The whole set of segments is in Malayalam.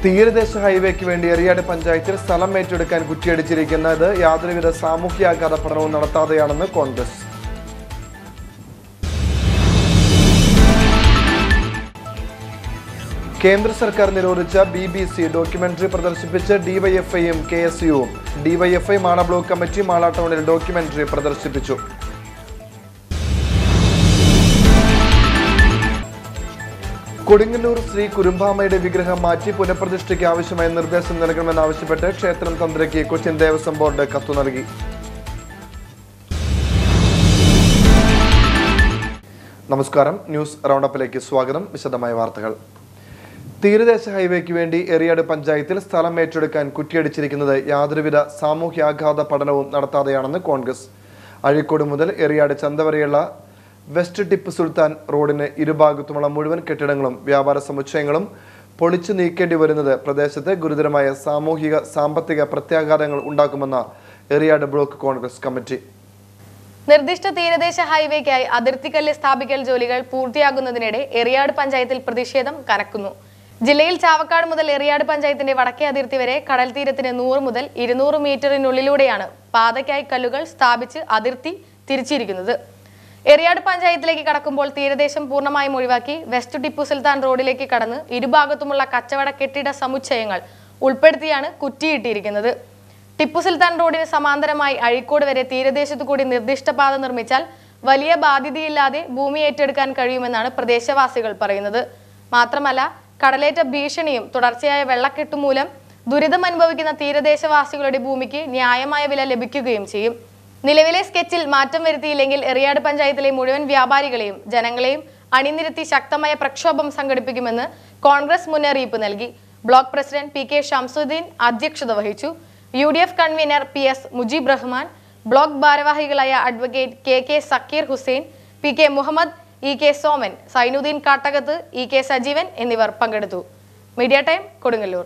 തീരദേശ ഹൈവേക്ക് വേണ്ടി എറിയാട് പഞ്ചായത്തിൽ സ്ഥലം ഏറ്റെടുക്കാൻ കുറ്റിയടിച്ചിരിക്കുന്നത് യാതൊരുവിധ സാമൂഹ്യാഘാത പഠനവും നടത്താതെയാണെന്ന് കോൺഗ്രസ് കേന്ദ്ര സർക്കാർ നിരോധിച്ച ബി ബി സി ഡോക്യുമെന്ററി പ്രദർശിപ്പിച്ച് ഡിവൈഎഫ്ഐയും കെ എസ് യുവും DYFI Mala block committee Mala ടൗണിൽ ഡോക്യുമെന്ററി പ്രദർശിപ്പിച്ചു കൊടുങ്ങല്ലൂർ ശ്രീ കുരുമ്പാമയുടെ വിഗ്രഹം മാറ്റി പുനഃപ്രതിഷ്ഠയ്ക്ക് ആവശ്യമായ നിർദ്ദേശം നൽകണമെന്നാവശ്യപ്പെട്ട് ക്ഷേത്രം തന്ത്രിക്ക് കൊച്ചിൻ ദേവസ്വം ബോർഡ് കത്തു നൽകി നമസ്കാരം ന്യൂസ് റൗണ്ടപ്പിലേക്ക് സ്വാഗതം വിശദമായ വാർത്തകൾ തീരദേശ ഹൈവേക്ക് വേണ്ടി എറിയാട് പഞ്ചായത്തിൽ സ്ഥലം ഏറ്റെടുക്കാൻ കുറ്റിയടിച്ചിരിക്കുന്നത് യാതൊരുവിധ സാമൂഹ്യാഘാത പഠനവും നടത്താതെയാണെന്ന് കോൺഗ്രസ് അഴീക്കോട് മുതൽ എറിയാട് ചന്ത വരെയുള്ള വെസ്റ്റ് ടിപ്പു സുൽത്താൻ റോഡിന് ഇരുഭാഗത്തുമുള്ള മുഴുവൻ കെട്ടിടങ്ങളും വ്യാപാര സമുച്ചയങ്ങളും പൊളിച്ചു നീക്കേണ്ടി വരുന്നത് പ്രദേശത്ത് ഗുരുതരമായ സാമൂഹിക സാമ്പത്തിക പ്രത്യാഘാതങ്ങൾ ഉണ്ടാക്കുമെന്ന എറിയാട് ബ്ലോക്ക് കോൺഗ്രസ് കമ്മിറ്റി നിർദ്ദിഷ്ട തീരദേശ ഹൈവേക്കായി അതിർത്തിക്കല്ല് സ്ഥാപിക്കൽ ജോലികൾ പൂർത്തിയാകുന്നതിനിടെ എറിയാട് പഞ്ചായത്തിൽ പ്രതിഷേധം കനക്കുന്നു ജില്ലയിൽ ചാവക്കാട് മുതൽ എറിയാട് പഞ്ചായത്തിന്റെ വടക്കേ അതിർത്തി വരെ കടൽ തീരത്തിന് നൂറ് മുതൽ ഇരുന്നൂറ് മീറ്ററിനുള്ളിലൂടെയാണ് പാതയ്ക്കായി കല്ലുകൾ സ്ഥാപിച്ച് അതിർത്തി തിരിച്ചിരിക്കുന്നത് എറിയാട് പഞ്ചായത്തിലേക്ക് കടക്കുമ്പോൾ തീരദേശം പൂർണ്ണമായും ഒഴിവാക്കി വെസ്റ്റ് ടിപ്പു സുൽത്താൻ റോഡിലേക്ക് കടന്ന് ഇരുഭാഗത്തുമുള്ള കച്ചവട കെട്ടിട സമുച്ചയങ്ങൾ ഉൾപ്പെടുത്തിയാണ് കുറ്റിയിട്ടിരിക്കുന്നത് ടിപ്പു സുൽത്താൻ റോഡിന് സമാന്തരമായി അഴീക്കോട് വരെ തീരദേശത്തു കൂടി നിർദ്ദിഷ്ട പാത നിർമ്മിച്ചാൽ വലിയ ബാധ്യതയില്ലാതെ ഭൂമി ഏറ്റെടുക്കാൻ കഴിയുമെന്നാണ് പ്രദേശവാസികൾ പറയുന്നത് മാത്രമല്ല കടലേറ്റ ഭീഷണിയും തുടർച്ചയായ വെള്ളക്കെട്ടു മൂലം ദുരിതം അനുഭവിക്കുന്ന തീരദേശവാസികളുടെ ഭൂമിക്ക് ന്യായമായ വില ലഭിക്കുകയും ചെയ്യും നിലവിലെ സ്കെച്ചിൽ മാറ്റം വരുത്തിയില്ലെങ്കിൽ എറിയാട് പഞ്ചായത്തിലെ മുഴുവൻ വ്യാപാരികളെയും ജനങ്ങളെയും അണിനിരത്തി ശക്തമായ പ്രക്ഷോഭം സംഘടിപ്പിക്കുമെന്ന് കോൺഗ്രസ് മുന്നറിയിപ്പ് നൽകി block president P K Shamsuddin അധ്യക്ഷത വഹിച്ചു U D F convener P S Mujeeb Rahman block ഭാരവാഹികളായ advocate K K Zakir Hussain P K Muhammad E K Soman Sainuddin Kattakath E K Sajeevan എന്നിവർ പങ്കെടുത്തു മീഡിയ ടൈം കൊടുങ്ങല്ലൂർ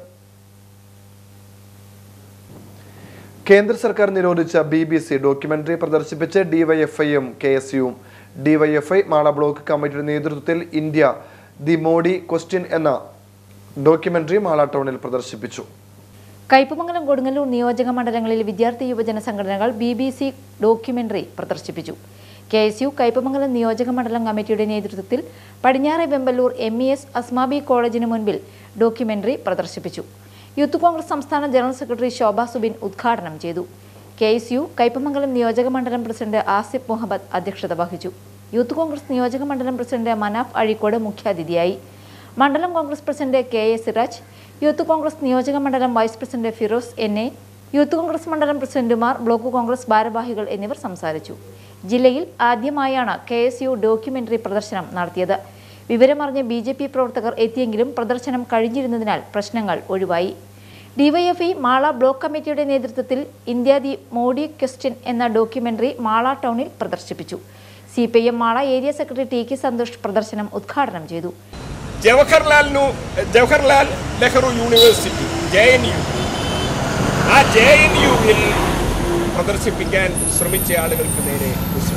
കേന്ദ്ര സർക്കാർ നിരോധിച്ച ബി ബി സി ഡോക്യുമെന്ററി പ്രദർശിപ്പിച്ച് ഡിവൈഎഫ്ഐയും കെ എസ് യുവും ഡിവൈഎഫ്ഐ മാള ബ്ലോക്ക് കമ്മിറ്റിയുടെ നേതൃത്വത്തിൽ ഇന്ത്യ ദി മോഡി ക്വസ്റ്റ്യൻ എന്ന ഡോക്യുമെന്ററി മാള ടൗണിൽ പ്രദർശിപ്പിച്ചു കയ്പമംഗലം കൊടുങ്ങല്ലൂർ നിയോജക മണ്ഡലങ്ങളിൽ വിദ്യാർത്ഥി യുവജന സംഘടനകൾ ബി ബി സി ഡോക്യുമെന്ററി പ്രദർശിപ്പിച്ചു കെ എസ് യു കയ്പമംഗലം നിയോജക മണ്ഡലം കമ്മിറ്റിയുടെ നേതൃത്വത്തിൽ പടിഞ്ഞാറെ Vemballur M E S Asmabi കോളേജിന് മുൻപിൽ ഡോക്യുമെന്ററി പ്രദർശിപ്പിച്ചു യൂത്ത് കോൺഗ്രസ് സംസ്ഥാന ജനറൽ സെക്രട്ടറി ശോഭ സുബിൻ ഉദ്ഘാടനം ചെയ്തു കെ എസ് യു കയ്പമംഗലം നിയോജക മണ്ഡലം പ്രസിഡന്റ് ആസിഫ് മുഹമ്മദ് അധ്യക്ഷത വഹിച്ചു യൂത്ത് കോൺഗ്രസ് നിയോജക മണ്ഡലം പ്രസിഡന്റ് മനാഫ് അഴീക്കോട് മുഖ്യാതിഥിയായി മണ്ഡലം Congress president K A Siraj youth Congress നിയോജക മണ്ഡലം vice president Firoz N A youth Congress മണ്ഡലം പ്രസിഡന്റുമാർ ബ്ലോക്ക് കോൺഗ്രസ് ഭാരവാഹികൾ എന്നിവർ സംസാരിച്ചു ജില്ലയിൽ ആദ്യമായാണ് കെ എസ് യു ഡോക്യുമെന്ററി പ്രദർശനം നടത്തിയത് വിവരമറിഞ്ഞ് ബി ജെ പി പ്രവർത്തകർ എത്തിയെങ്കിലും പ്രദർശനം കഴിഞ്ഞിരുന്നതിനാൽ പ്രശ്നങ്ങൾ ഒഴിവായി ഡിവൈഎഫ്ഇ മാള ബ്ലോക്ക് കമ്മിറ്റിയുടെ നേതൃത്വത്തിൽ ഇന്ത്യ ദി മോഡി ക്വസ്റ്റ്യൻ എന്ന ഡോക്യുമെന്ററി മാള ടൗണിൽ പ്രദർശിപ്പിച്ചു C P M Mala area secretary T K Santhosh പ്രദർശനം ഉദ്ഘാടനം ചെയ്തു Jawaharlal Jawaharlal Nehru university J N U ആ ജെ എൻ യുവിൽ പ്രദർശിപ്പിക്കാൻ ശ്രമിച്ച ആളുകൾക്ക് നേരെ കുശി.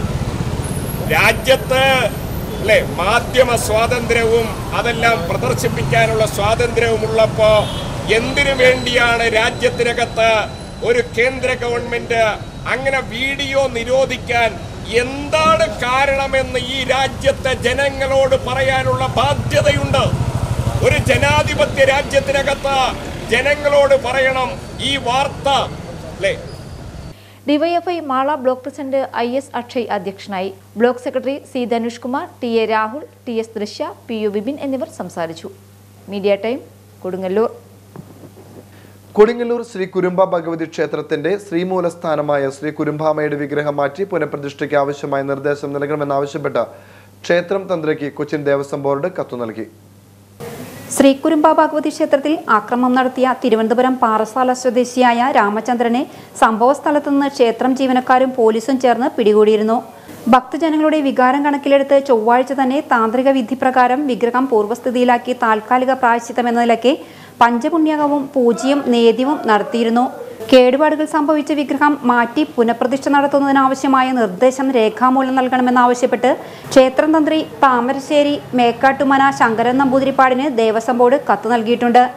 രാജ്യത്ത് അല്ലെ മാധ്യമ സ്വാതന്ത്ര്യവും അതെല്ലാം പ്രദർശിപ്പിക്കാനുള്ള സ്വാതന്ത്ര്യവും ഉള്ളപ്പോ എന്തിനു വേണ്ടിയാണ് രാജ്യത്തിനകത്ത് ഒരു കേന്ദ്ര ഗവൺമെന്റ് അങ്ങനെ വീഡിയോ നിരോധിക്കാൻ എന്താണ് കാരണമെന്ന് ഈ രാജ്യത്തെ ജനങ്ങളോട് പറയാനുള്ള ബാധ്യതയുണ്ട് ഒരു ജനാധിപത്യ രാജ്യത്തിനകത്ത് ജനങ്ങളോട് പറയണം ഈ വാർത്ത അല്ലേ DYFI Mala block president I S Akshay അധ്യക്ഷനായി block secretary C Dhanush Kumar T A Rahul T S Drishya P U Bibin എന്നിവർ സംസാരിച്ചു മീഡിയ ടൈം കൊടുങ്ങല്ലൂർ കൊടുങ്ങല്ലൂർ ശ്രീ കുരുമ്പ ഭഗവതി ക്ഷേത്രത്തിന്റെ ശ്രീമൂലസ്ഥാനമായ ശ്രീ കുരുമ്പാമയുടെ വിഗ്രഹം മാറ്റി പുനഃപ്രതിഷ്ഠയ്ക്ക് ആവശ്യമായ നിർദ്ദേശം നൽകണമെന്നാവശ്യപ്പെട്ട് ക്ഷേത്രം തന്ത്രിക്ക് കൊച്ചിൻ ദേവസ്വം ബോർഡ് കത്തു നൽകി ശ്രീ കുരുമ്പ ഭഗവതി ക്ഷേത്രത്തിൽ ആക്രമണം നടത്തിയ തിരുവനന്തപുരം പാറശാല സ്വദേശിയായ രാമചന്ദ്രനെ സംഭവസ്ഥലത്ത് നിന്ന് ക്ഷേത്രം ജീവനക്കാരും പോലീസും ചേർന്ന് പിടികൂടിയിരുന്നു ഭക്തജനങ്ങളുടെ വികാരം കണക്കിലെടുത്ത് ചൊവ്വാഴ്ച തന്നെ താന്ത്രിക വിധി പ്രകാരം വിഗ്രഹം പൂർവ്വസ്ഥിതിയിലാക്കി താൽക്കാലിക പ്രായശ്ചിത്തം എന്ന നിലയ്ക്ക് പഞ്ചപുണ്യകവും പൂജ്യം നേദ്യവും നടത്തിയിരുന്നു കേടുപാടുകൾ സംഭവിച്ച വിഗ്രഹം മാറ്റി പുനഃപ്രതിഷ്ഠ നടത്തുന്നതിനാവശ്യമായ നിർദ്ദേശം രേഖാമൂലം നൽകണമെന്നാവശ്യപ്പെട്ട് ക്ഷേത്രം തന്ത്രി താമരശ്ശേരി മേക്കാട്ടുമന ശങ്കരൻ നമ്പൂതിരിപ്പാടിന് ദേവസ്വം ബോർഡ് കത്ത് നൽകിയിട്ടുണ്ട്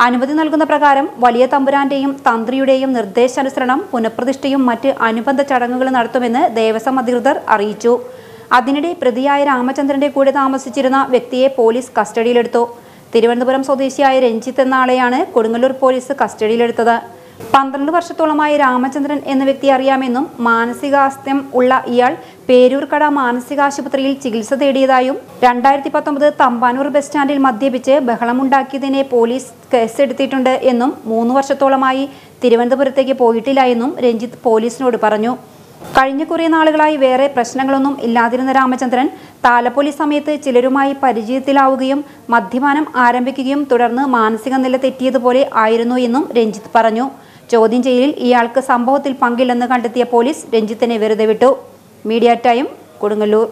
അനുമതി നൽകുന്ന പ്രകാരം വലിയ തമ്പുരാന്റെയും തന്ത്രിയുടെയും നിർദ്ദേശാനുസരണം പുനഃപ്രതിഷ്ഠയും മറ്റ് അനുബന്ധ ചടങ്ങുകളും നടത്തുമെന്ന് ദേവസ്വം അധികൃതർ അറിയിച്ചു അതിനിടെ പ്രതിയായ രാമചന്ദ്രന്റെ കൂടെ താമസിച്ചിരുന്ന വ്യക്തിയെ പോലീസ് കസ്റ്റഡിയിലെടുത്തു തിരുവനന്തപുരം സ്വദേശിയായ രഞ്ജിത്ത് എന്ന ആളെയാണ് കൊടുങ്ങല്ലൂർ പോലീസ് കസ്റ്റഡിയിലെടുത്തത് പന്ത്രണ്ട് വർഷത്തോളമായി രാമചന്ദ്രൻ എന്ന വ്യക്തിയെ അറിയാമെന്നും മാനസികാസ്ത്യം ഉള്ള ഇയാൾ പേരൂർക്കട മാനസികാശുപത്രിയിൽ ചികിത്സ തേടിയതായും രണ്ടായിരത്തി പത്തൊമ്പത് തമ്പാനൂർ ബസ് സ്റ്റാൻഡിൽ മദ്യപിച്ച് ബഹളമുണ്ടാക്കിയതിനെ പോലീസ് കേസെടുത്തിട്ടുണ്ട് എന്നും മൂന്ന് വർഷത്തോളമായി തിരുവനന്തപുരത്തേക്ക് പോയിട്ടില്ല എന്നും രഞ്ജിത്ത് പോലീസിനോട് പറഞ്ഞു കഴിഞ്ഞ കുറേ നാളുകളായി വേറെ പ്രശ്നങ്ങളൊന്നും ഇല്ലാതിരുന്ന രാമചന്ദ്രൻ താലപ്പൊലി സമയത്ത് ചിലരുമായി പരിചയത്തിലാവുകയും മദ്യപാനം ആരംഭിക്കുകയും തുടർന്ന് മാനസിക നില തെറ്റിയതുപോലെ ആയിരുന്നു എന്നും രഞ്ജിത്ത് പറഞ്ഞു ചോദ്യം ചെയ്യലിൽ ഇയാൾക്ക് സംഭവത്തിൽ പങ്കില്ലെന്ന് കണ്ടെത്തിയ പോലീസ് രഞ്ജിത്തിനെ വെറുതെ വിട്ടു മീഡിയ ടൈം കൊടുങ്ങല്ലൂർ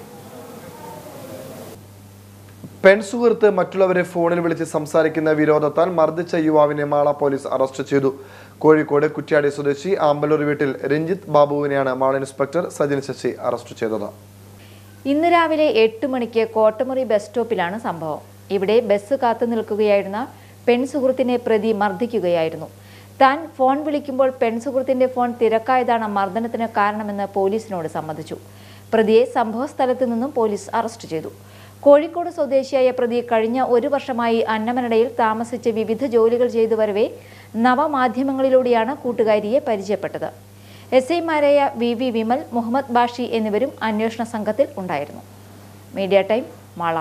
പെൺസുഹൃത്ത് മറ്റുള്ളവരെ ഫോണിൽ വിളിച്ച് സംസാരിക്കുന്ന വിരോധത്താൽ മർദ്ദിച്ച യുവാവിനെ മാള പോലീസ് അറസ്റ്റ് ചെയ്തു കോഴിക്കോട് കുറ്റ്യാടി സ്വദേശി ആമ്പലൂർ വീട്ടിൽ രഞ്ജിത്ത് ബാബുവിനെയാണ് മാള ഇൻസ്പെക്ടർ സജിൻ ശശി അറസ്റ്റ് ചെയ്തത് ഇന്ന് രാവിലെ എട്ട് മണിക്ക് കോട്ടമുറി ബസ് സ്റ്റോപ്പിലാണ് സംഭവം ഇവിടെ ബസ് കാത്തു നിൽക്കുകയായിരുന്ന പെൺസുഹൃത്തിനെ പ്രതി മർദ്ദിക്കുകയായിരുന്നു താൻ ഫോൺ വിളിക്കുമ്പോൾ പെൺസുഹൃത്തിന്റെ ഫോൺ തിരക്കായതാണ് മർദ്ദനത്തിന് കാരണമെന്ന് പോലീസിനോട് സമ്മതിച്ചു പ്രതിയെ സംഭവസ്ഥലത്ത് നിന്നും പോലീസ് അറസ്റ്റ് ചെയ്തു കോഴിക്കോട് സ്വദേശിയായ പ്രതി കഴിഞ്ഞ ഒരു വർഷമായി അന്നമനടയിൽ താമസിച്ച് വിവിധ ജോലികൾ ചെയ്തു വരവേ നവമാധ്യമങ്ങളിലൂടെയാണ് കൂട്ടുകാരിയെ പരിചയപ്പെട്ടത് എസ് ഐമാരായ വി വി വിമൽ മുഹമ്മദ് ബാഷി എന്നിവരും അന്വേഷണ സംഘത്തിൽ ഉണ്ടായിരുന്നു മീഡിയ ടൈം മാള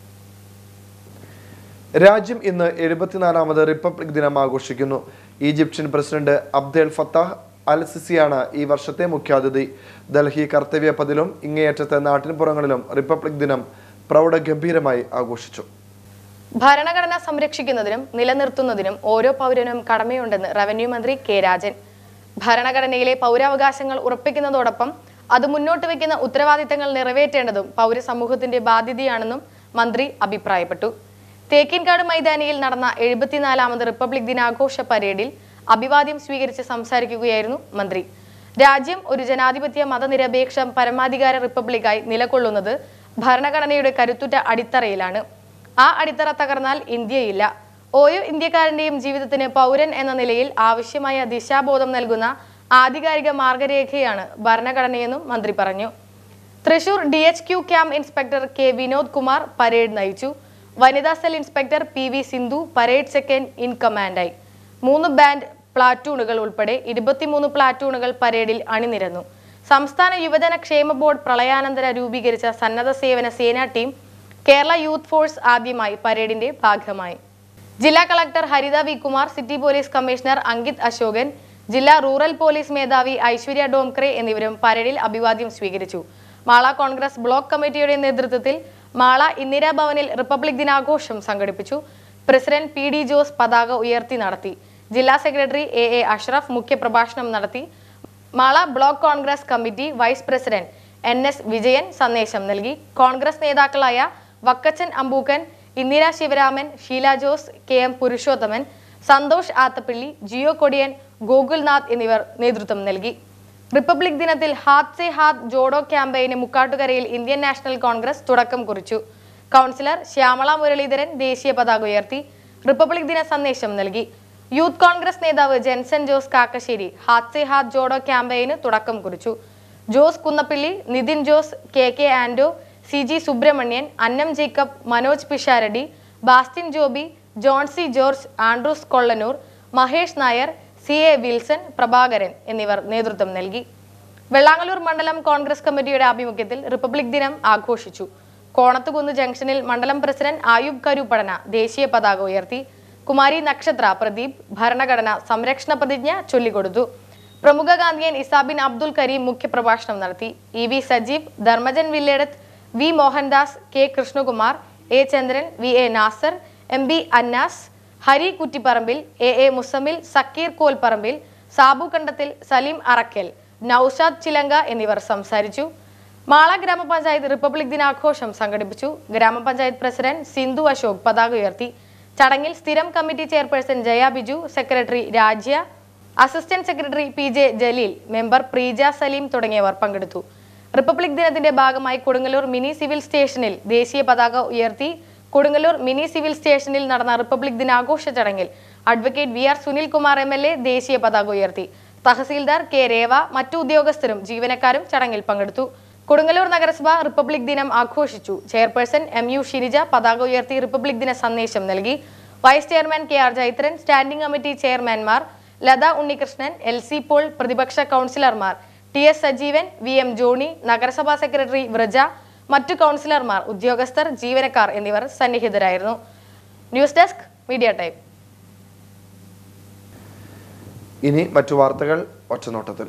രാജ്യം ഇന്ന് എഴുപത്തിനാലാമത് റിപ്പബ്ലിക് ദിനം ആഘോഷിക്കുന്നു Egyptian president Abdel Fattah al സിസിയാണ് ഈ വർഷത്തെ മുഖ്യാതിഥി ഡൽഹി കർത്തവ്യപഥിലും ഇങ്ങേയറ്റത്തെ നാട്ടിൻപുറങ്ങളിലും റിപ്പബ്ലിക് ദിനം പ്രൗഢഗംഭീരമായി ആഘോഷിച്ചു ഭരണഘടന സംരക്ഷിക്കുന്നതിനും നിലനിർത്തുന്നതിനും ഓരോ പൗരനും കടമയുണ്ടെന്ന് റവന്യൂ മന്ത്രി കെ രാജൻ ഭരണഘടനയിലെ പൗരാവകാശങ്ങൾ ഉറപ്പിക്കുന്നതോടൊപ്പം അത് മുന്നോട്ട് വയ്ക്കുന്ന ഉത്തരവാദിത്തങ്ങൾ നിറവേറ്റേണ്ടതും പൗരസമൂഹത്തിന്റെ ബാധ്യതയാണെന്നും മന്ത്രി അഭിപ്രായപ്പെട്ടു തേക്കിൻകാട് മൈതാനിയിൽ നടന്ന എഴുപത്തിനാലാമത് റിപ്പബ്ലിക് ദിനാഘോഷ പരേഡിൽ അഭിവാദ്യം സ്വീകരിച്ച് സംസാരിക്കുകയായിരുന്നു മന്ത്രി രാജ്യം ഒരു ജനാധിപത്യ മതനിരപേക്ഷ പരമാധികാര റിപ്പബ്ലിക്കായി നിലകൊള്ളുന്നത് ഭരണഘടനയുടെ കരുത്തുറ്റ അടിത്തറയിലാണ് ആ അടിത്തറ തകർന്നാൽ ഇന്ത്യയില്ല ഓരോ ഇന്ത്യക്കാരന്റെയും ജീവിതത്തിന് പൗരൻ എന്ന നിലയിൽ ആവശ്യമായ ദിശാബോധം നൽകുന്ന ആധികാരിക മാർഗരേഖയാണ് ഭരണഘടനയെന്നും മന്ത്രി പറഞ്ഞു Thrissur D H Q camp inspector K Vinod Kumar parade നയിച്ചു വനിതാ cell inspector P V Sindhu parade second in കമാൻഡായി മൂന്ന് ബാൻഡ് പ്ലാറ്റൂണുകൾ ഉൾപ്പെടെ ഇരുപത്തിമൂന്ന് പ്ലാറ്റൂണുകൾ പരേഡിൽ അണിനിരന്നു സംസ്ഥാന യുവജന ക്ഷേമ ബോർഡ് പ്രളയാനന്തര രൂപീകരിച്ച സന്നദ്ധ സേവന സേനാ ടീം കേരള യൂത്ത് ഫോഴ്സ് ആദ്യമായി പരേഡിന്റെ ഭാഗമായി ജില്ലാ collector Haritha V Kumar city police commissioner Ankit Ashokan ജില്ലാ റൂറൽ പോലീസ് മേധാവി ഐശ്വര്യ ഡോംക്രെ എന്നിവരും പരേഡിൽ അഭിവാദ്യം സ്വീകരിച്ചു മാള കോൺഗ്രസ് ബ്ലോക്ക് കമ്മിറ്റിയുടെ നേതൃത്വത്തിൽ മാള ഇന്ദിരാഭവനിൽ റിപ്പബ്ലിക് ദിനാഘോഷം സംഘടിപ്പിച്ചു പ്രസിഡന്റ് പി ഡി ജോസ് പതാക ഉയർത്തി നടത്തി ജില്ലാ സെക്രട്ടറി എ എ അഷ്റഫ് മുഖ്യപ്രഭാഷണം നടത്തി Mala block Congress committee vice president N S Vijayan സന്ദേശം നൽകി കോൺഗ്രസ് നേതാക്കളായ വക്കച്ചൻ അമ്പൂക്കൻ ഇന്ദിര ശിവരാമൻ ഷീല ജോസ് കെ എം പുരുഷോത്തമൻ സന്തോഷ് ആത്തപ്പിള്ളി ജിയോ കൊടിയൻ ഗോകുൽനാഥ് എന്നിവർ നേതൃത്വം നൽകി റിപ്പബ്ലിക് ദിനത്തിൽ ഹാത്ത് സെ ഹാത്ത് ജോഡോ ക്യാമ്പയിന് മുക്കാട്ടുകരയിൽ ഇന്ത്യൻ നാഷണൽ കോൺഗ്രസ് തുടക്കം കുറിച്ചു കൗൺസിലർ ശ്യാമള മുരളീധരൻ ദേശീയ പതാക ഉയർത്തി റിപ്പബ്ലിക് ദിന സന്ദേശം നൽകി യൂത്ത് കോൺഗ്രസ് നേതാവ് ജെൻസൺ ജോസ് കാക്കശ്ശേരി ഹാത്ത് സെ ഹാത്ത് ജോഡോ ക്യാമ്പയിന് തുടക്കം കുറിച്ചു Jose Kunnappilly Nithin Jose K K Ando C G Subramanian Annam Jacob Manoj Pisharody Bastin Joby Jonsy George Andrews Kollanur Mahesh Nair C A Wilson Prabhakaran എന്നിവർ നേതൃത്വം നൽകി വെള്ളാങ്ങല്ലൂർ മണ്ഡലം കോൺഗ്രസ് കമ്മിറ്റിയുടെ ആഭിമുഖ്യത്തിൽ റിപ്പബ്ലിക് ദിനം ആഘോഷിച്ചു കോണത്തുകുന്ന് ജംഗ്ഷനിൽ മണ്ഡലം പ്രസിഡന്റ് ആയുബ് കരുപ്പടന ദേശീയ പതാക ഉയർത്തി കുമാരി നക്ഷത്ര പ്രദീപ് ഭരണഘടന സംരക്ഷണ പ്രതിജ്ഞ ചൊല്ലിക്കൊടുത്തു പ്രമുഖ ഗാന്ധിയൻ ഇസാബിൻ അബ്ദുൽ കരീം മുഖ്യപ്രഭാഷണം നടത്തി E V Sajeev Dharmajan Villedath V Mohandas K Krishnakumar A Chandran V A Nasar M B Annas Hari Kuttiparambil A A Musammil Zakir Kolparambil Sabu Kandathil Saleem Arakkal Noushad Chilanka എന്നിവർ സംസാരിച്ചു മാള ഗ്രാമപഞ്ചായത്ത് റിപ്പബ്ലിക് ദിനാഘോഷം സംഘടിപ്പിച്ചു ഗ്രാമപഞ്ചായത്ത് പ്രസിഡന്റ് സിന്ധു അശോക് പതാക ഉയർത്തി ചടങ്ങിൽ സ്ഥിരം committee chairperson Jaya Biju secretary രാജ്യ assistant secretary P J Jaleel member Preeja Saleem തുടങ്ങിയവർ പങ്കെടുത്തു റിപ്പബ്ലിക് ദിനത്തിന്റെ ഭാഗമായി കൊടുങ്ങല്ലൂർ മിനി സിവിൽ സ്റ്റേഷനിൽ ദേശീയ പതാക ഉയർത്തി കൊടുങ്ങല്ലൂർ മിനി സിവിൽ സ്റ്റേഷനിൽ നടന്ന റിപ്പബ്ലിക് ദിനാഘോഷ ചടങ്ങിൽ advocate V R Sunilkumar M L A ദേശീയ പതാക ഉയർത്തി തഹസീൽദാർ കെ രേവ മറ്റു ഉദ്യോഗസ്ഥരും ജീവനക്കാരും ചടങ്ങിൽ പങ്കെടുത്തു കൊടുങ്ങല്ലൂർ നഗരസഭ റിപ്പബ്ലിക് ദിനം ആഘോഷിച്ചു ചെയർപേഴ്സൺ എം യു ഷിരിജ പതാക ഉയർത്തി റിപ്പബ്ലിക് ദിന സന്ദേശം നൽകി vice chairman K R Jaithran standing committee ചെയർമാൻമാർ ലത ഉണ്ണികൃഷ്ണൻ എൽ സി പോൾ പ്രതിപക്ഷ കൗൺസിലർമാർ T S Sajeevan V M Johny നഗരസഭാ സെക്രട്ടറി വ്രജ മറ്റു കൗൺസിലർമാർ ഉദ്യോഗസ്ഥർ ജീവനക്കാർ എന്നിവർ സന്നിഹിതരായിരുന്നു ന്യൂസ് ഡെസ്ക് മീഡിയ ടൈം ഇനി മറ്റു വാർത്തകൾ ഒറ്റനോട്ടത്തിൽ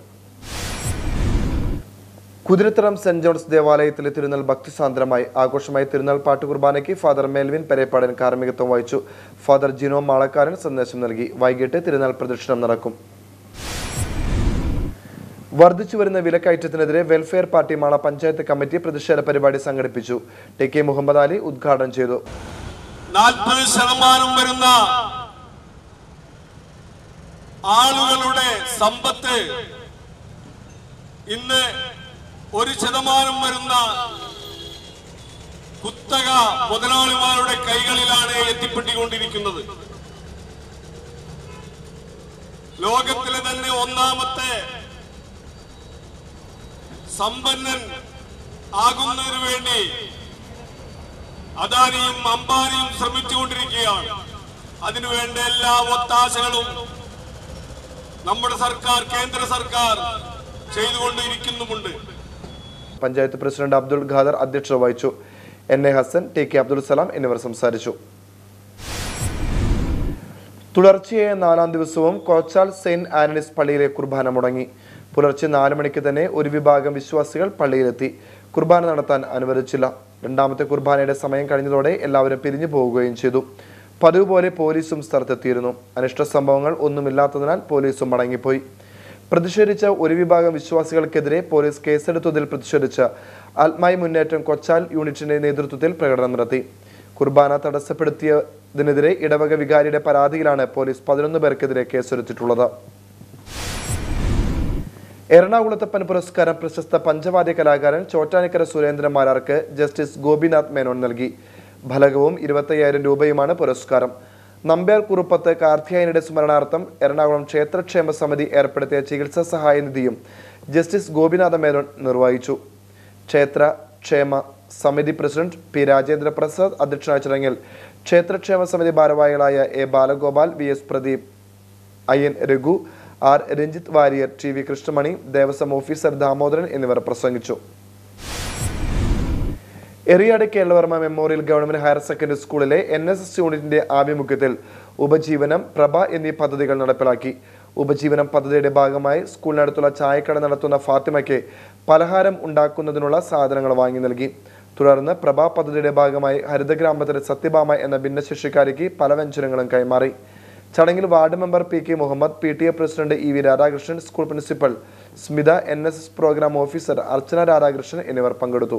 കുതിരത്തറം സെന്റ് ജോൺസ് ദേവാലയത്തിലെ തിരുനാൾ ഭക്തിസാന്ദ്രമായി ആഘോഷമായി തിരുനാൾ പാട്ടുകുർബാനയ്ക്ക് ഫാദർ മെൽവിൻ പെരേപ്പാടൻ കാർമ്മികത്വം വഹിച്ചു ഫാദർ ജിനോ മാളക്കാരൻ സന്ദേശം നൽകി വൈകിട്ട് തിരുനാൾ പ്രദക്ഷിണം നടക്കും വർദ്ധിച്ചു വരുന്ന വിലക്കയറ്റത്തിനെതിരെ welfare party Mala panchayat committee പ്രതിഷേധ പരിപാടി സംഘടിപ്പിച്ചു ടി കെ മുഹമ്മദ് അലി ഉദ്ഘാടനം ചെയ്തു നാൽപ്പത് ശതമാനം വരുന്ന ആളുകളുടെ സമ്പത്ത് ഇന്ന് ഒരു ശതമാനം വരുന്ന കുത്തക മുതലാളിമാരുടെ കൈകളിലാണ് എത്തിപ്പെട്ടുകൊണ്ടിരിക്കുന്നത് ലോകത്തിലെ തന്നെ ഒന്നാമത്തെ സമ്പന്നൻ ആകുന്നതിനു വേണ്ടി അദാനിയും അംബാനിയും ശ്രമിച്ചുകൊണ്ടിരിക്കുകയാണ് അതിനുവേണ്ട എല്ലാ ഒത്താശകളും നമ്മുടെ സർക്കാർ കേന്ദ്ര സർക്കാർ ചെയ്തുകൊണ്ടിരിക്കുന്നുമുണ്ട് പഞ്ചായത്ത് പ്രസിഡന്റ് അബ്ദുൾ ഖാദർ അധ്യക്ഷത വഹിച്ചു N A Hasan T K Abdul Salam എന്നിവർ സംസാരിച്ചു തുടർച്ചയായ നാലാം ദിവസവും കോച്ചാൽ സെയിന്റ് ആന്റണീസ് പള്ളിയിലെ കുർബാന മുടങ്ങി പുലർച്ചെ നാല് മണിക്ക് തന്നെ ഒരു വിഭാഗം വിശ്വാസികൾ പള്ളിയിലെത്തി കുർബാന നടത്താൻ അനുവദിച്ചില്ല രണ്ടാമത്തെ കുർബാനയുടെ സമയം കഴിഞ്ഞതോടെ എല്ലാവരും പിരിഞ്ഞു പോവുകയും ചെയ്തു പതിവ് പോലെ പോലീസും സ്ഥലത്തെത്തിയിരുന്നു അനിഷ്ട സംഭവങ്ങൾ ഒന്നുമില്ലാത്തതിനാൽ പോലീസും മടങ്ങിപ്പോയി പ്രതിഷേധിച്ച ഒരു വിഭാഗം വിശ്വാസികൾക്കെതിരെ പോലീസ് കേസെടുത്തതിൽ പ്രതിഷേധിച്ച് ആത്മായി മുന്നേറ്റം കൊച്ചാൽ യൂണിറ്റിന്റെ നേതൃത്വത്തിൽ പ്രകടനം നടത്തി കുർബാന തടസ്സപ്പെടുത്തിയതിനെതിരെ ഇടവക വികാരിയുടെ പരാതിയിലാണ് പോലീസ് പതിനൊന്ന് പേർക്കെതിരെ കേസെടുത്തിട്ടുള്ളത് എറണാകുളത്തപ്പൻ പുരസ്കാരം പ്രശസ്ത പഞ്ചവാദ്യ കലാകാരൻ ചോറ്റാനിക്കര സുരേന്ദ്രൻ മാരാർക്ക് ജസ്റ്റിസ് ഗോപിനാഥ് മേനോൻ നൽകി ഫലകവും ഇരുപത്തയ്യായിരം രൂപയുമാണ് പുരസ്കാരം നമ്പ്യാർ കുറുപ്പത്ത് കാർത്തിയായനിയുടെ സ്മരണാർത്ഥം എറണാകുളം ക്ഷേത്രക്ഷേമ സമിതി ഏർപ്പെടുത്തിയ ചികിത്സാ സഹായ നിധിയും ജസ്റ്റിസ് ഗോപിനാഥ മേനോൻ നിർവഹിച്ചു ക്ഷേത്ര ക്ഷേമ സമിതി പ്രസിഡന്റ് പി രാജേന്ദ്ര പ്രസാദ് അധ്യക്ഷനായ ചടങ്ങിൽ ക്ഷേത്രക്ഷേമ സമിതി ഭാരവാഹികളായ A Balagopal V S Pradeep I N Raghu R Ranjith Warrier T V Krishnamani Devaswom officer Damodaran എന്നിവർ പ്രസംഗിച്ചു Eriyad Keralavarma memorial government higher secondary സ്കൂളിലെ എൻ എസ് എസ് യൂണിറ്റിന്റെ ആഭിമുഖ്യത്തിൽ ഉപജീവനം പ്രഭ എന്നീ പദ്ധതികൾ നടപ്പിലാക്കി ഉപജീവനം പദ്ധതിയുടെ ഭാഗമായി സ്കൂളിനടുത്തുള്ള ചായക്കട നടത്തുന്ന ഫാത്തിമയ്ക്ക് പലഹാരം ഉണ്ടാക്കുന്നതിനുള്ള സാധനങ്ങൾ വാങ്ങി നൽകി തുടർന്ന് പ്രഭ പദ്ധതിയുടെ ഭാഗമായി ഹരിതഗ്രാമത്തിലെ സത്യഭാമ എന്ന ഭിന്നശേഷിക്കാരിക്ക് പല വ്യഞ്ജനങ്ങളും കൈമാറി ചടങ്ങിൽ ward member P K Muhammad P T A president E V Radhakrishnan school principal Smitha N S S programme officer Archana Radhakrishnan എന്നിവർ പങ്കെടുത്തു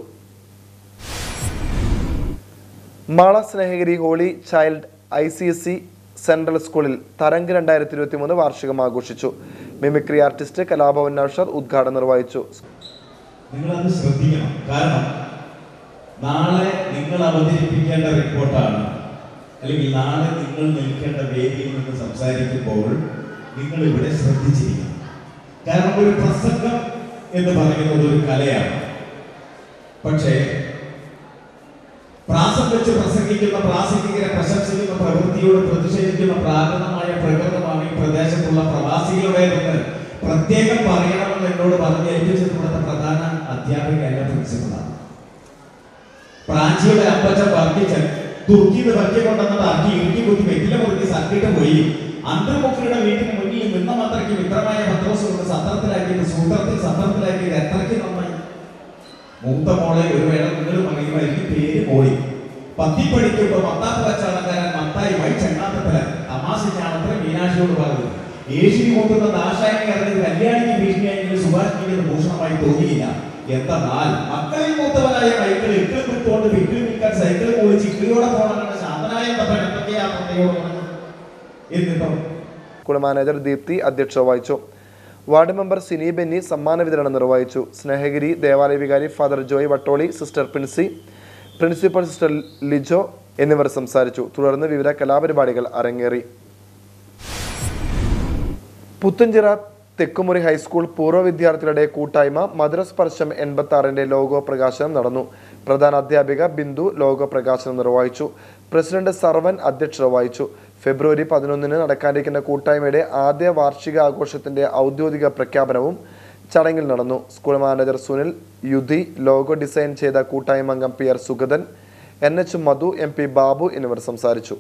Mala Snehagiri holy child I C S C central സ്കൂളിൽ തരംഗ് രണ്ടായിരത്തി ഇരുപത്തി മൂന്ന് വാർഷികം ആഘോഷിച്ചു മിമിക്രി ആർട്ടിസ്റ്റ് കലാഭവൻ നൌഷാദ് ഉദ്ഘാടനം നിർവഹിച്ചു നിങ്ങളത് ശ്രദ്ധിക്കണം കാരണം നാളെ നിങ്ങൾ അവതരിപ്പിക്കേണ്ട റിപ്പോർട്ടാണ് അല്ലെങ്കിൽ നാളെ നിങ്ങൾ നിൽക്കേണ്ട വേദിയിൽ നിന്ന് സംസാരിക്കുമ്പോൾ നിങ്ങൾ ഇവിടെ ശ്രദ്ധിച്ചിരിക്കണം കാരണം ഒരു പ്രസംഗം എന്ന് പറയുന്നത് ഒരു കലയാണ് പക്ഷേ പ്രാസം വെച്ച് പ്രസംഗിക്കുന്ന പ്രാസംഗികരെ പ്രശംസിക്കുന്ന പ്രവൃത്തിയോട് പ്രതിഷേധിക്കുന്ന പ്രാകൃതമായ പ്രകൃതമാണ് ഈ പ്രദേശത്തുള്ള പ്രവാസികളുടേതെന്ന് പ്രത്യേകം പറയണമെന്ന് എന്നോട് പറഞ്ഞ് ഏൽപ്പിച്ചത് ഇവിടുത്തെ പ്രധാന അധ്യാപിക എന്റെ പ്രിൻസിപ്പളാണ് പ്രാഞ്ചിയുടെ അപ്പച്ചൻ വർദ്ധിച്ചൻ തുർക്കിയിൽ വർക്കി കൊണ്ടുവന്നിട്ട് അക്കി ഇറുക്കി കുത്തി വെറ്റില മുറുക്കി സർക്കിട്ട് പോയി അന്തർമുഖിയുടെ വീട്ടിന് മുന്നിൽ നിന്ന മാത്രയ്ക്ക് മിത്രമായ പത്രോസ് കൊണ്ട് സത്രത്തിലാക്കിയത് സൂത്രത്തിൽ സത്രത്തിലാക്കിയത് എത്രയ്ക്ക് നന്നായി മൂത്ത മോളെ ഒരു വേള നിങ്ങൾ പറയുമായിരിക്കും പേര് മോളി പത്തി പഠിക്കുമ്പോ പത്താപ്പ് കച്ചവടക്കാരൻ മത്തായി വൈ ചെണ്ണാത്തപ്പല തമാശയ്ക്കാണത്ര മീനാക്ഷിയോട് പറഞ്ഞത് ഏഷ്യയിൽ കൊണ്ടുവന്ന ദാശായനെ അറിഞ്ഞത് കല്യാണിക്ക് ഭീഷണിയായെങ്കിൽ സുഭാഷിനിക്ക് ഭൂഷണമായി തോന്നിയില്ല എന്തെന്നാൽ മക്കളിൽ മൂത്തവനായ മൈക്കിൾ ഇക്കിൾ വിട്ടുകൊണ്ട് വിക്കിൾ നിൽക്കാൻ സൈക്കിൾ ഓടിച്ച് ഇക്കിളിയോടെ പോകണം ശാന്തനായ തപ്പൻ എന്തൊക്കെയാ തന്തയോട് പറഞ്ഞത് എന്നിട്ടോ സ്കൂൾ മാനേജർ ദീപ്തി അധ്യക്ഷത വഹിച്ചു വാർഡ് മെമ്പർ സിനി ബെന്നി സമ്മാന വിതരണം നിർവഹിച്ചു സ്നേഹഗിരി ദേവാലയ വികാരി father Joy Vattoli sister Princy principal sister Lijo എന്നിവർ സംസാരിച്ചു തുടർന്ന് വിവിധ കലാപരിപാടികൾ അരങ്ങേറി പുത്തഞ്ചിറ തെക്കുമുറി ഹൈസ്കൂൾ പൂർവ്വ വിദ്യാർത്ഥികളുടെ കൂട്ടായ്മ മധുരസ്പർശം എൺപത്തി ആറിന്റെ ലോഗോ പ്രകാശനം നടന്നു പ്രധാന അധ്യാപിക ബിന്ദു ലോഗോ പ്രകാശനം നിർവഹിച്ചു പ്രസിഡന്റ് സർവൻ അധ്യക്ഷത വഹിച്ചു ഫെബ്രുവരി പതിനൊന്നിന് നടക്കാനിരിക്കുന്ന കൂട്ടായ്മയുടെ ആദ്യ വാർഷിക ആഘോഷത്തിന്റെ ഔദ്യോഗിക പ്രഖ്യാപനവും ചടങ്ങിൽ നടന്നു school manager Sunil Yudhi logo design ചെയ്ത കൂട്ടായ്മ അംഗം P R Sugathan N H Madhu M P Babu എന്നിവർ സംസാരിച്ചു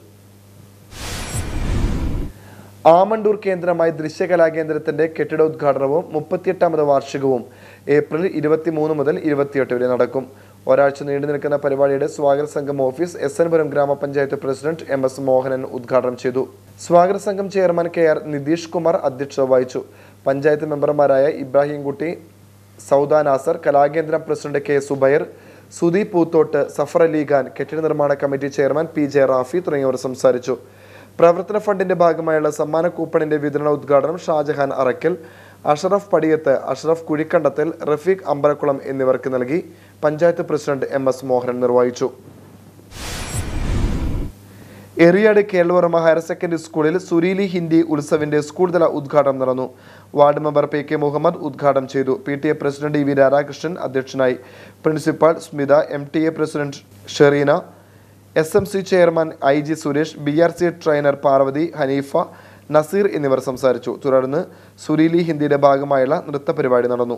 ആമണ്ടൂർ കേന്ദ്രമായി ദൃശ്യകലാകേന്ദ്രത്തിന്റെ കെട്ടിടോദ്ഘാടനവും മുപ്പത്തിയെട്ടാമത് വാർഷികവും ഏപ്രിൽ ഇരുപത്തിമൂന്ന് മുതൽ ഇരുപത്തിയെട്ട് വരെ നടക്കും ഒരാഴ്ച നീണ്ടു നിൽക്കുന്ന പരിപാടിയുടെ സ്വാഗത സംഘം ഓഫീസ് എസ് എൻ പുരം ഗ്രാമപഞ്ചായത്ത് പ്രസിഡന്റ് എം എസ് മോഹനൻ ഉദ്ഘാടനം ചെയ്തു സ്വാഗത സംഘം chairman K R Nitish Kumar അധ്യക്ഷത വഹിച്ചു പഞ്ചായത്ത് മെമ്പർമാരായ ഇബ്രാഹിംകുട്ടി സൗദ നാസർ കലാകേന്ദ്രം പ്രസിഡന്റ് കെ സുബൈർ സുദീപ് പൂത്തോട്ട് സഫർ അലി ഖാൻ കെട്ടിട നിർമ്മാണ committee chairman P J Rafi തുടങ്ങിയവർ സംസാരിച്ചു പ്രവർത്തന ഫണ്ടിന്റെ ഭാഗമായുള്ള സമ്മാന കൂപ്പണിന്റെ വിതരണ ഉദ്ഘാടനം ഷാജഹാൻ അറക്കൽ അഷറഫ് പടിയത്ത് അഷറഫ് കുഴിക്കണ്ടത്തിൽ റഫീഖ് അമ്പലക്കുളം എന്നിവർക്ക് നൽകി panchayat president M S Mohanan നിർവഹിച്ചു എറിയാട് കേരളവർമ്മ ഹയർ സെക്കൻഡറി സ്കൂളിൽ സുരീലി ഹിന്ദി ഉത്സവിന്റെ സ്കൂൾ തല ഉദ്ഘാടനം നടന്നു ward member P K Muhammad ഉദ്ഘാടനം ചെയ്തു P T A president E V Radhakrishnan അധ്യക്ഷനായി principal Smitha M T A president Shereena S M C chairman I G Suresh B R C trainer Parvathy Hanifa Nazeer എന്നിവർ സംസാരിച്ചു തുടർന്ന് സുരീലി ഹിന്ദിയുടെ ഭാഗമായുള്ള നൃത്ത പരിപാടി നടന്നു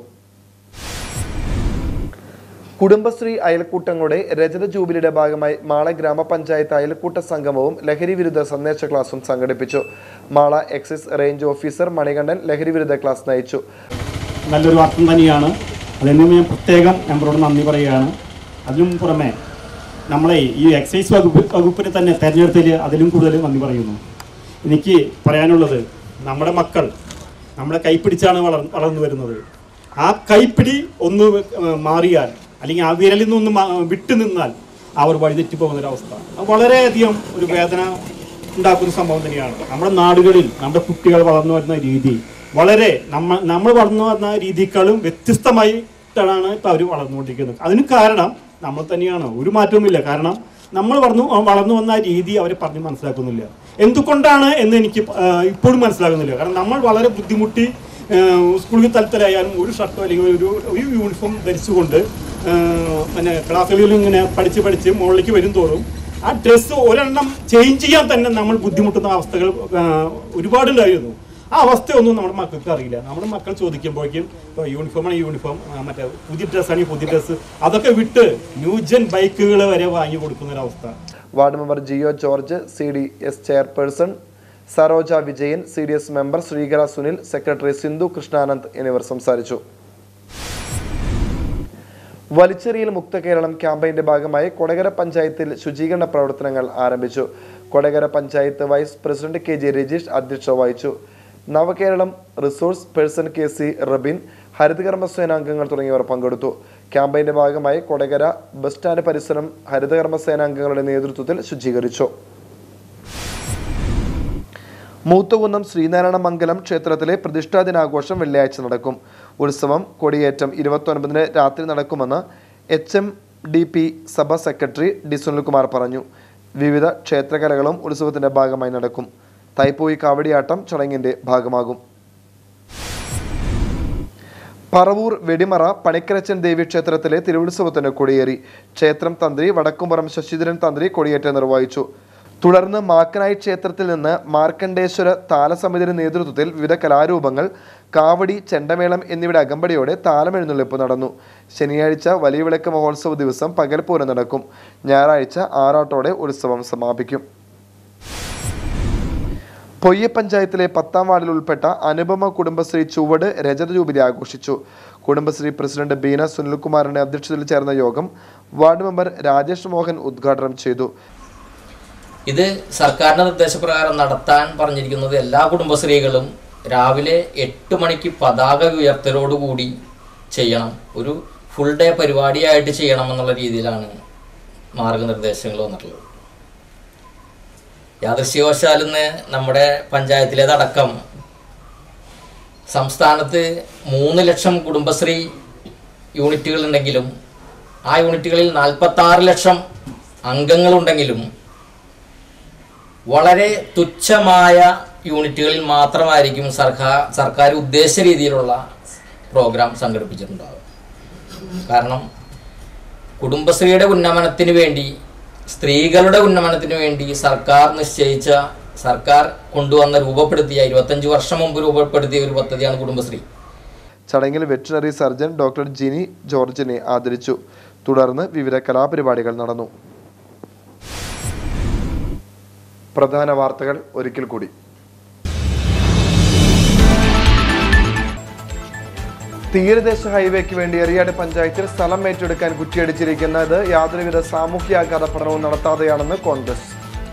കുടുംബശ്രീ അയൽക്കൂട്ടങ്ങളുടെ രജത ജൂബിലിയുടെ ഭാഗമായി മാള ഗ്രാമപഞ്ചായത്ത് അയൽക്കൂട്ട സംഗമവും ലഹരി വിരുദ്ധ സന്ദേശ ക്ലാസും സംഘടിപ്പിച്ചു Mala excise range officer Manikandan ലഹരി വിരുദ്ധ ക്ലാസ് നയിച്ചു നല്ലൊരു അർത്ഥം തന്നെയാണ് അതിന് ഞാൻ പ്രത്യേകം മെമ്പറോട് നന്ദി പറയുകയാണ് അതിനും പുറമെ നമ്മളെ ഈ എക്സൈസ് വകുപ്പ് വകുപ്പിനെ തന്നെ തെരഞ്ഞെടുത്തതിൽ അതിലും കൂടുതൽ നന്ദി പറയുന്നു എനിക്ക് പറയാനുള്ളത് നമ്മുടെ മക്കൾ നമ്മുടെ കൈപ്പിടിച്ചാണ് വളർ വളർന്നു വരുന്നത് ആ കൈപ്പിടി ഒന്ന് ഏഹ്, മാറിയാൽ അല്ലെങ്കിൽ ആ വിരലിൽ നിന്ന് മാ- വിട്ടു നിന്നാൽ അവർ വഴിതെറ്റി പോകുന്ന ഒരു അവസ്ഥ അത് വളരെയധികം ഒരു വേദന ഉണ്ടാക്കുന്ന സംഭവം തന്നെയാണ് നമ്മുടെ നാടുകളിൽ നമ്മുടെ കുട്ടികൾ വളർന്നു വരുന്ന രീതി വളരെ നമ്മ നമ്മൾ വളർന്നു വന്ന രീതിക്കാളും വ്യത്യസ്തമായിട്ടാണ് ഇപ്പം അവർ വളർന്നുകൊണ്ടിരിക്കുന്നത് അതിന് കാരണം നമ്മൾ തന്നെയാണ് ഒരു മാറ്റവുമില്ല കാരണം നമ്മൾ വളർന്നു വളർന്നു വന്ന ആ രീതി അവരെ പറഞ്ഞ് മനസ്സിലാക്കുന്നില്ല എന്തുകൊണ്ടാണ് എന്ന് എനിക്ക് ആ, ഇപ്പോഴും മനസ്സിലാകുന്നില്ല കാരണം നമ്മൾ വളരെ ബുദ്ധിമുട്ടി ആ, സ്കൂളിൽ തലത്തിലായാലും ഒരു ഷർട്ടോ അല്ലെങ്കിൽ ഒരു ഒരു യൂണിഫോം ധരിച്ചുകൊണ്ട് ആ, പിന്നെ ക്ലാസ്സുകളിൽ ഇങ്ങനെ പഠിച്ച് പഠിച്ച് മുകളിലേക്ക് വരും തോറും ആ ഡ്രസ്സ് ഒരെണ്ണം ചേഞ്ച് ചെയ്യാൻ തന്നെ നമ്മൾ ബുദ്ധിമുട്ടുന്ന അവസ്ഥകൾ ആ, ഒരുപാടുണ്ടായിരുന്നു ആ അവസ്ഥയൊന്നും നമ്മുടെ മക്കൾക്ക് അറിയില്ല നമ്മുടെ മക്കൾ ചോദിക്കുമ്പോഴേക്കും ഇപ്പോൾ യൂണിഫോമാണ് യൂണിഫോം ആ, മറ്റേ പുതിയ ഡ്രസ്സാണെങ്കിൽ പുതിയ ഡ്രസ്സ് അതൊക്കെ വിട്ട് ന്യൂജൻ ബൈക്കുകൾ വരെ വാങ്ങി കൊടുക്കുന്ന ഒരു അവസ്ഥ ward member Jio George C D S chairperson Saroja Vijayan C D S member Sreekara Sunil secretary Sindhu Krishnanand എന്നിവർ സംസാരിച്ചു വലിച്ചെറിയൽ മുക്ത കേരളം ക്യാമ്പയിന്റെ ഭാഗമായി കൊടകര പഞ്ചായത്തിൽ ശുചീകരണ പ്രവർത്തനങ്ങൾ ആരംഭിച്ചു Kodakara panchayat vice president K J Rajeesh അധ്യക്ഷത വഹിച്ചു Navakeralam resource person K C Rabin ഹരിതകർമ്മ സേനാംഗങ്ങൾ തുടങ്ങിയവർ പങ്കെടുത്തു ക്യാമ്പയിന്റെ ഭാഗമായി കൊടകര ബസ് സ്റ്റാൻഡ് പരിസരം ഹരിതകർമ്മ സേനാംഗങ്ങളുടെ നേതൃത്വത്തിൽ ശുചീകരിച്ചു മൂത്തുകുന്നം ശ്രീനാരായണ മംഗലം ക്ഷേത്രത്തിലെ പ്രതിഷ്ഠാ ദിനാഘോഷം വെള്ളിയാഴ്ച നടക്കും ഉത്സവം കൊടിയേറ്റം ഇരുപത്തൊൻപതിന് രാത്രി നടക്കുമെന്ന് H M D P Sabha secretary D Sunilkumar പറഞ്ഞു വിവിധ ക്ഷേത്രകലകളും ഉത്സവത്തിന്റെ ഭാഗമായി നടക്കും തൈപ്പൂയി കാവടിയാട്ടം ചടങ്ങിന്റെ ഭാഗമാകും പറവൂർ വെടിമറ പണിക്കരച്ചൻ ദേവി ക്ഷേത്രത്തിലെ തിരുവുത്സവത്തിന് കൊടിയേറി ക്ഷേത്രം തന്ത്രി വടക്കുംപുറം ശശിധരൻ തന്ത്രി കൊടിയേറ്റം നിർവഹിച്ചു തുടർന്ന് മാക്കനായി ക്ഷേത്രത്തിൽ നിന്ന് മാർക്കണ്ഡേശ്വര താലസമിതിയുടെ നേതൃത്വത്തിൽ വിവിധ കലാരൂപങ്ങൾ കാവടി ചെണ്ടമേളം എന്നിവയുടെ അകമ്പടിയോടെ താലമെഴുന്നള്ളിപ്പ് നടന്നു ശനിയാഴ്ച വലിയ വിളക്ക് മഹോത്സവ ദിവസം പകൽപൂരം നടക്കും ഞായറാഴ്ച ആറാട്ടോടെ ഉത്സവം സമാപിക്കും പൊയ്യ പഞ്ചായത്തിലെ പത്താം വാർഡിൽ ഉൾപ്പെട്ട അനുപമ കുടുംബശ്രീ ചുവട് രജത ജൂബിലി ആഘോഷിച്ചു കുടുംബശ്രീ പ്രസിഡന്റ് ബീന സുനിൽകുമാറിന്റെ അധ്യക്ഷതയിൽ ചേർന്ന യോഗം വാർഡ് മെമ്പർ രാജേഷ് മോഹൻ ഉദ്ഘാടനം ചെയ്തു ഇത് സർക്കാരിൻ്റെ നിർദ്ദേശപ്രകാരം നടത്താൻ പറഞ്ഞിരിക്കുന്നത് എല്ലാ കുടുംബശ്രീകളും രാവിലെ എട്ട് മണിക്ക് പതാക ഉയർത്തലോടുകൂടി ചെയ്യണം ഒരു ഫുൾ ഡേ പരിപാടിയായിട്ട് ചെയ്യണം എന്നുള്ള രീതിയിലാണ് മാർഗനിർദ്ദേശങ്ങൾ വന്നിട്ടുള്ളത് യാദൃശ്യവശാൽ ഇന്ന് നമ്മുടെ പഞ്ചായത്തിലേതടക്കം സംസ്ഥാനത്ത് മൂന്ന് ലക്ഷം കുടുംബശ്രീ യൂണിറ്റുകൾ ഉണ്ടെങ്കിലും ആ യൂണിറ്റുകളിൽ നാൽപ്പത്താറ് ലക്ഷം അംഗങ്ങളുണ്ടെങ്കിലും വളരെ തുച്ഛമായ യൂണിറ്റുകളിൽ മാത്രമായിരിക്കും സർക്കാർ സർക്കാർ ഉദ്ദേശ രീതിയിലുള്ള പ്രോഗ്രാം സംഘടിപ്പിച്ചിട്ടുണ്ടാകും കാരണം കുടുംബശ്രീയുടെ ഉന്നമനത്തിന് വേണ്ടി സ്ത്രീകളുടെ ഉന്നമനത്തിന് വേണ്ടി സർക്കാർ നിശ്ചയിച്ച സർക്കാർ കൊണ്ടുവന്ന രൂപപ്പെടുത്തിയ ഇരുപത്തഞ്ച് വർഷം മുമ്പ് രൂപപ്പെടുത്തിയ ഒരു പദ്ധതിയാണ് കുടുംബശ്രീ ചടങ്ങിൽ വെറ്റിനറി സർജൻ ഡോക്ടർ ജിനി ജോർജിനെ ആദരിച്ചു തുടർന്ന് വിവിധ കലാപരിപാടികൾ നടന്നു പ്രധാന വാർത്തകൾ ഒരിക്കൽ കൂടി തീരദേശ ഹൈവേക്ക് വേണ്ടി എറിയാട് പഞ്ചായത്തിൽ സ്ഥലം ഏറ്റെടുക്കാൻ കുറ്റിയടിച്ചിരിക്കുന്നത് യാതൊരുവിധ സാമൂഹ്യാഘാത പഠനവും നടത്താതെയാണെന്ന് കോൺഗ്രസ്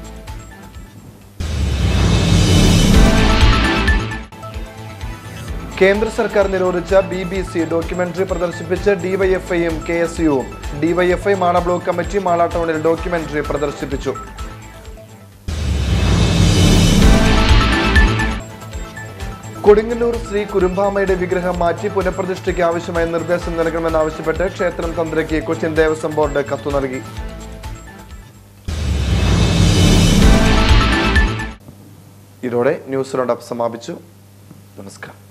കേന്ദ്ര സർക്കാർ നിരോധിച്ച ബി ബി സി ഡോക്യുമെന്ററി പ്രദർശിപ്പിച്ച് ഡിവൈഎഫ്ഐയും കെ എസ് യുവും DYFI Mala block committee Mala ടൗണിൽ ഡോക്യുമെന്ററി പ്രദർശിപ്പിച്ചു കൊടുങ്ങല്ലൂർ ശ്രീ കുരുമ്പാമയുടെ വിഗ്രഹം മാറ്റി പുനഃപ്രതിഷ്ഠയ്ക്ക് ആവശ്യമായ നിർദ്ദേശം നൽകണമെന്നാവശ്യപ്പെട്ട് ക്ഷേത്രം തന്ത്രിക്ക് കൊച്ചിൻ ദേവസ്വം ബോർഡ് കത്തു നൽകി ഇതോടെ ന്യൂസ് റൗണ്ടപ്പ് സമാപിച്ചു നമസ്കാരം